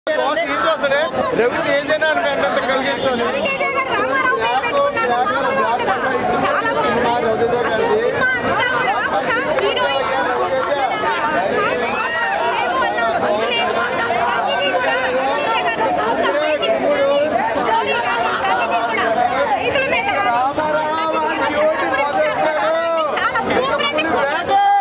Scene చూస్తాడే Ravi తేజైనా అని అన్నంత కలిగిస్తాను రవితేజ గారు రామారావు పేరు పెట్టుకున్నాడు. మామూలుగా ఉండదా? చాలా బాగుంది. రవితో కలిసి సినిమా అంతా కూడా ఒక హీరోయిన్ ఏమో అన్న వదిలేదు. ప్రతిదీ కూడా రవితేజ గారు చూస్తే ఫైటింగ్స్ కానీ, స్టోరీ కానీ, ప్రతిదీ కూడా రైతుల మీద కానీ, ప్రతిదీ కూడా చంద్ర గురించి కానీ చాలా అంటే చాలా సూపర్ అంటే సూపర్.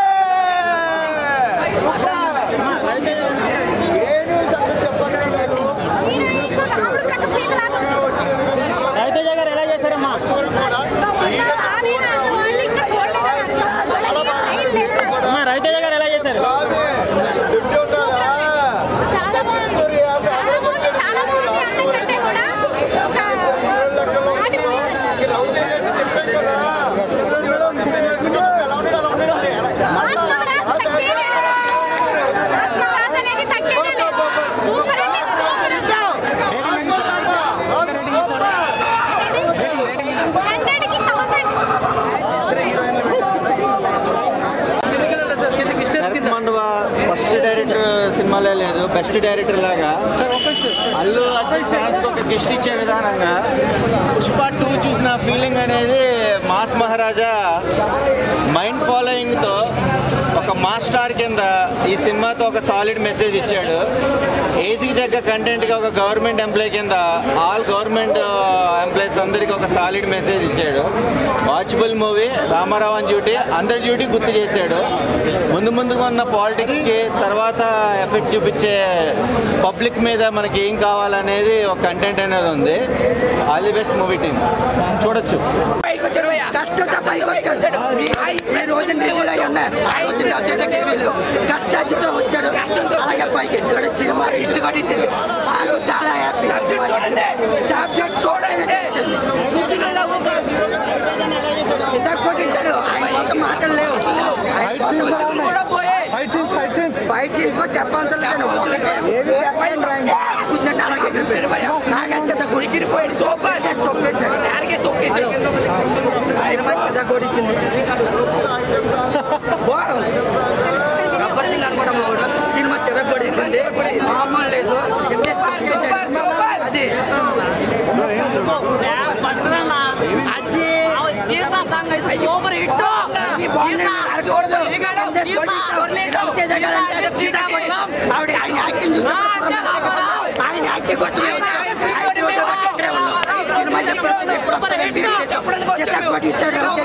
ఏను సంగతి చెప్పండి మీరు హీరోయిన్ రాముడు ప్రక్క సీతలాగా ఉంది. రవితేజ గారు ఎలా చేశారమ్మా కూడా ఆలీన వాళ్ళు ఇంకా చూడలేదు. చూడలేదు. రైలు లేదు. అమ్మా రవితేజ గారు ఎలా చేశారు రామే దుడ్డు ఉంటుందా చాలా బాగుంది చాలా బాగుంది చాలా బాగుంది అందరికంటే కూడా ఒక నాటి మీద రవి తేజ చెప్పాను కదా ఎలా ఉన్నాడు అలా ఉన్నాడండి ఆత్మరాజు తగ్గేదే లేదు. ఆత్మరాజు అనేది తగ్గేదే లేదు. సూపర్ అంటే సూపర్ హండ్రెడ్కి thousand Sharath Mandava first director సినిమాలే లేదు బెస్ట్ డైరెక్టర్ లాగా అల్లు అర్జున్ ఫ్యాన్స్ ఒక గిఫ్ట్ ఇచ్చే విధానంగా పుష్ప టూ చూసిన ఫీలింగ్ అనేది మాస్ మహారాజా మైండ్ ఫాలోయింగ్తో ఒక మాస్ స్టార్ కింద ఈ సినిమాతో ఒక సాలిడ్ మెసేజ్ ఇచ్చాడు ఏజ్కి తగ్గ కంటెంట్గా ఒక గవర్నమెంట్ ఎంప్లాయ్ కింద ఆల్ గవర్నమెంట్ ఎంప్లాయీస్ అందరికీ ఒక సాలిడ్ మెసేజ్ ఇచ్చాడు వాచబుల్ మూవీ రామారావు అని డ్యూటీ అందరి డ్యూటీ గుర్తు చేశాడు ముందు ముందుగా ఉన్న పాలిటిక్స్కి తర్వాత ఎఫెక్ట్ చూపించే పబ్లిక్ మీద మనకి ఏం కావాలనేది ఒక కంటెంట్ అనేది ఉంది all the best movie team చూడొచ్చు కష్టంతో పైకి వచ్చాడు ఈ రోజు రివ్యూలు అయి ఉన్నాయి ఆ రోజు అత్యంత టీవీలు కష్టాచితో వచ్చాడు కష్టంతో అలాగే పైకి ఎత్తాడు సినిమా ఇటు కొట్టింది మాకు చాలా హ్యాపీ సబ్జెక్ట్ చూడండి సబ్జెక్ట్ చూడండి చిత్త కొట్టించాడు ఆయన మాటలు లేవు కూడా పోయాయి ఫైట్ సీన్స్ కూడా చెప్పాల్సిన ఏమి చెప్పండి కూర్చుంటే అలాగే ఎగిరిపోయాడు నాకు అత్యంత ఎగిరిపోయాడు సూపర్ తొక్కేసాడు నేరకే తొక్కేసాడు సినిమా చెత్త కొట్టించింది బాగుంది గబ్బర్ సింగ్ అనుకున్న మూడు సినిమా చెత్త కొట్టించింది మామూలు లేదు కింద తొక్కేసాడు. అది అది సూపర్ హిట్ ఈ బాగుంది. అడగకూడదు. కింద కొట్టిస్తాడు. రవితేజ గారు అంటే అది సీతా కొట్టిస్తాం. ఆవిడ ఆయన యాక్టింగ్ చూస్తున్నప్పుడు ఆయన యాక్టింగ్ కోసమే వచ్చాం. యాక్టింగ్ కోసం అక్కడే ఉన్నాం. సినిమా చెప్పడానికి ఎప్పుడు వస్తాడో తెలియదు. చిత్త కొట్టిస్తాడు